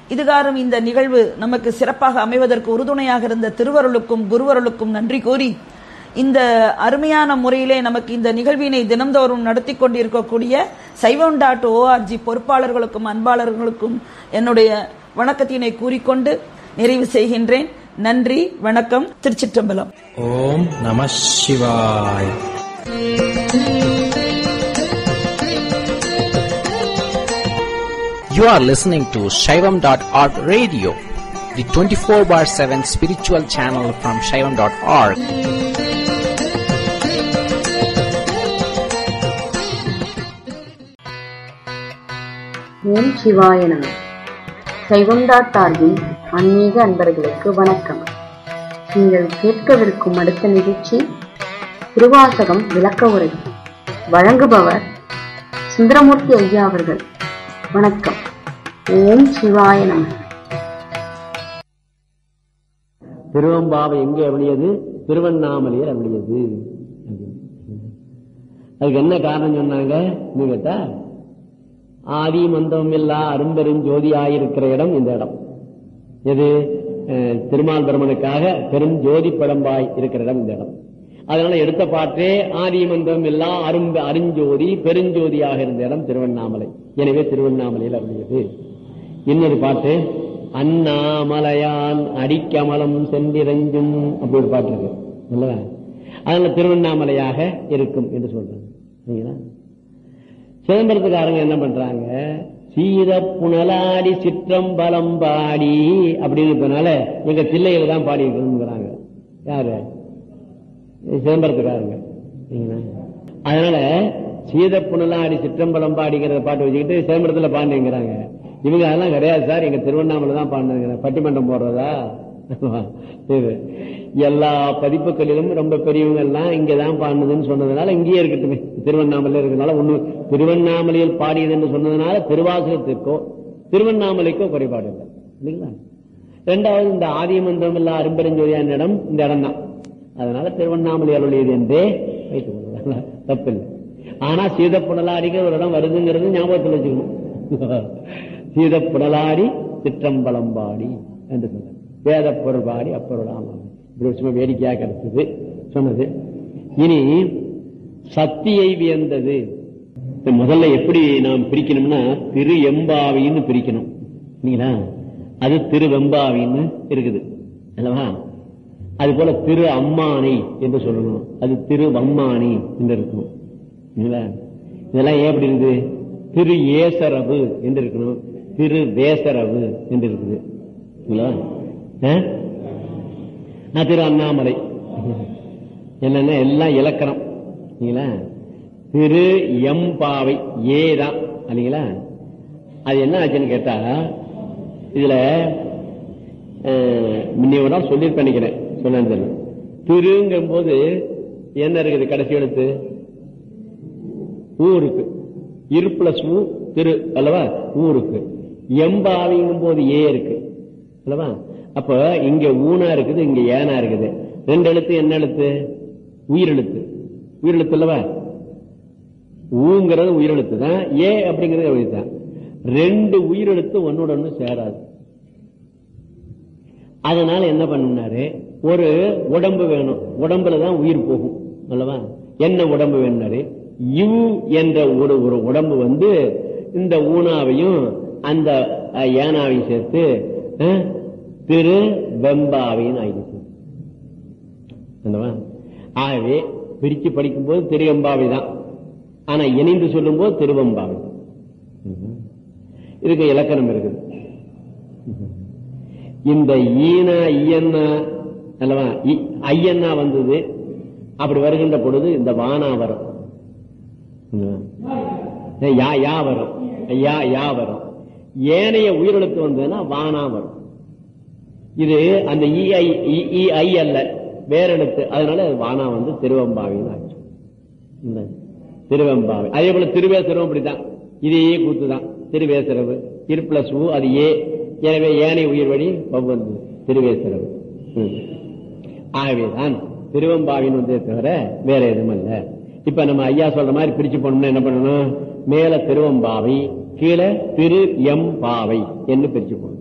இதுகாரும் இந்த நிகழ்வு நமக்கு சிறப்பாக அமைவதற்கு உறுதுணையாக இருந்த திருவருளுக்கும் குருவருளுக்கும் நன்றி கூறி இந்த அருமையான முறையிலே நமக்கு இந்த நிகழ்வினை தினந்தோறும் நடத்தி கொண்டிருக்கக்கூடிய சைவம் டாட் ஓஆர்ஜி பொறுப்பாளர்களுக்கும் அன்பாளர்களுக்கும் என்னுடைய வணக்கத்தினை கூறிக்கொண்டு நிறைவு செய்கின்றேன் நன்றி வணக்கம் திருச்சிற்றம்பலம் ஓம் நம சிவாய் You are listening to Shaivam.org radio, the 24 bar 7 spiritual channel from Shaivam.org. ஓம் சிவாய நம சைவம்டா டார்வின் ஆன்மீக அன்பர்களுக்கு வணக்கம் நீங்கள் கேட்கவிருக்கும் அடுத்த நிகழ்ச்சி திருவாசகம் விளக்க உரை வழங்குபவர் சுந்தரமூர்த்தி ஐயா அவர்கள் வணக்கம் ஓம் சிவாய நம திருவம்பாவை எங்கே அருளியது திருவண்ணாமலையில் அருளியது அதுக்கு என்ன காரணம் சொன்னாங்க நீ கேட்டா ஆதி மந்தம் இல்லா அரும்பெரும் ஜோதியாயிருக்கிற இடம் இந்த இடம் எது அஹ், திருமால் பிரமனுக்காக பெரும் ஜோதி படம்பாய் இருக்கிற இடம் இந்த இடம் அதனால எடுத்த பாட்டே ஆதி மந்தம் இல்லா அரும்ப அருஞ்சோதி பெருஞ்சோதியாக இருந்த இடம் திருவண்ணாமலை எனவே திருவண்ணாமலையில் அருளியது இன்னொரு பாட்டு அண்ணாமலையான் அடிக்கமலம் சென்றிரஞ்சும் அப்படி ஒரு பாட்டு இருக்கு இல்லவா அதனால திருவண்ணாமலையாக இருக்கும் என்று சொல்றாங்க சரிங்களா சிதம்பரத்துக்காரங்க என்ன பண்றாங்க சீத புனலாடி சிற்றம்பலம் பாடி அப்படின்னு இருப்பதனால எங்க தில்லையில தான் பாடி இருக்கணுங்கிறாங்க யாரு சிதம்பரத்துக்காரங்க சரிங்களா? அதனால சீத புனலாடி சிற்றம்பலம் பாடிங்கிற பாட்டு வச்சுக்கிட்டு சிதம்பரத்துல பாண்டிங்கிறாங்க இவங்க அதெல்லாம் கிடையாது சார் எங்க திருவண்ணாமலை தான் பாடுங்க பட்டிமன்றம் போடுறதா இது எல்லா பதிப்புகளிலும் ரொம்ப பெரியவங்க எல்லாம் இங்கதான் பாடுனதுன்னு சொன்னதுனால இங்கேயே இருக்கட்டுமே திருவண்ணாமலை இருக்கிறதுனால ஒண்ணு திருவண்ணாமலையில் பாடியதுன்னு சொன்னதுனால திருவாசகத்திற்கோ திருவண்ணாமலைக்கோ குறைபாடு இல்லை இல்லைங்களா ரெண்டாவது இந்த ஆதிமந்திரம் இல்ல அரும்பெருஞ்சோதியான இடம் இந்த இடம் தான் அதனால திருவண்ணாமலை அருளியது என்றே வைத்துக் கொள்ளலாம் தப்பில்லை ஆனா சீதப்புடலாடிக்கு ஒரு இடம் வருதுங்கிறது ஞாபகத்தில் வச்சுக்கணும் சீதப்புடலாடி சிற்றம்பலம்பாடி என்று சொன்னார் வேத பொருள் பாடி அப்பொருளாம் இப்படி சும்மா வேடிக்கையாக கிடைச்சது சொன்னது இனி சக்தியை வியந்தது இது முதல்ல எப்படி நாம் பிரிக்கணும்னா திரு எம்பாவின்னு பிரிக்கணும் இல்லைங்களா அது திரு வெம்பாவின்னு இருக்குது அல்லவா அது போல திரு அம்மானை என்று சொல்லணும் அது திரு வம்மானி என்று இருக்கும் இல்லைங்களா? இதெல்லாம் ஏன் அப்படி இருக்குது திரு ஏசரவு என்று இருக்கணும் திரு வேசரவு என்று இருக்குது இல்லைங்களா? ஆ? நான் திரு அண்ணாமலை என்னன்னா எல்லாம் இலக்கணம் இல்லைங்களா திரு எம்பாவை ஏதான் இல்லைங்களா அது என்ன ஆச்சுன்னு கேட்டா இதுல அஹ், முன்னைய ஒரு நாள் சொல்லியிருப்பேன் நினைக்கிறேன் சொன்னேன் தெரியல. திருங்கும் போது என்ன இருக்குது கடைசி எழுத்து ஊ இருக்கு இரு பிளஸ் ஊ திரு அல்லவா ஊ இருக்கு எம்பாவிங்கும் போது ஏ இருக்கு அல்லவா அப்ப இங்க ஊனா இருக்குது இங்க ஏனா இருக்குது ரெண்டு எழுத்து என்ன எழுத்து உயிரெழுத்து உயிரெழுத்து அல்லவா ஊங்கிறது உயிரெழுத்து தான் ஏ அப்படிங்கிறது எழுத்து தான் ரெண்டு உயிரெழுத்து ஒன்னோட ஒண்ணு சேராது அதனால என்ன பண்ணாரு ஒரு உடம்பு வேணும் உடம்புல தான் உயிர் போகும் அல்லவா என்ன உடம்பு வேணும்னாரு யூ என்ற ஒரு ஒரு உடம்பு வந்து இந்த ஊனாவையும் அந்த அஹ், ஏனாவையும் சேர்த்து அஹ், திரு வெம்பாவையும் ஆகிடுச்சு அல்லவா? ஆகவே பிரிச்சு படிக்கும் போது திருவெம்பாவை தான் ஆனா இணைந்து சொல்லும் போது திருவெம்பாவை ம்ஹும். இதுக்கு இலக்கணம் இருக்குது ம்ஹும். இந்த ஈனா ஐயன்னா அல்லவா இ- ஐயன்னா வந்தது அப்படி வருகின்ற பொழுது இந்த வானா வரும் ம்ஹும். யா யா வரும் யா யா வரும் ஏனைய உயிரெழுத்து வந்ததுன்னா வானா வரும் இது அந்த இ ஐ இ- இ ஐ அல்ல வேற எழுத்து அதனால அது வானா வந்து திருவம்பாவின்னு ஆச்சு இந்த திருவெம்பாவை அதே போல திருவேசரம் அப்படித்தான் இதே கூத்து தான் திருவேசரவு இரு பிளஸ் ஊ அது ஏ எனவே ஏனை உயிர் வழி வவ்வந்து திருவேசரவு ம். ஆகவேதான் திருவெம்பாவின் வந்தே தவிர வேற எதுவும் அல்ல இப்ப நம்ம ஐயா சொல்ற மாதிரி பிரிச்சு போனோம்னா என்ன பண்ணணும் மேல திருவம்பாவை கீழே திரு எம் பாவை என்று பிரிச்சு போகணும்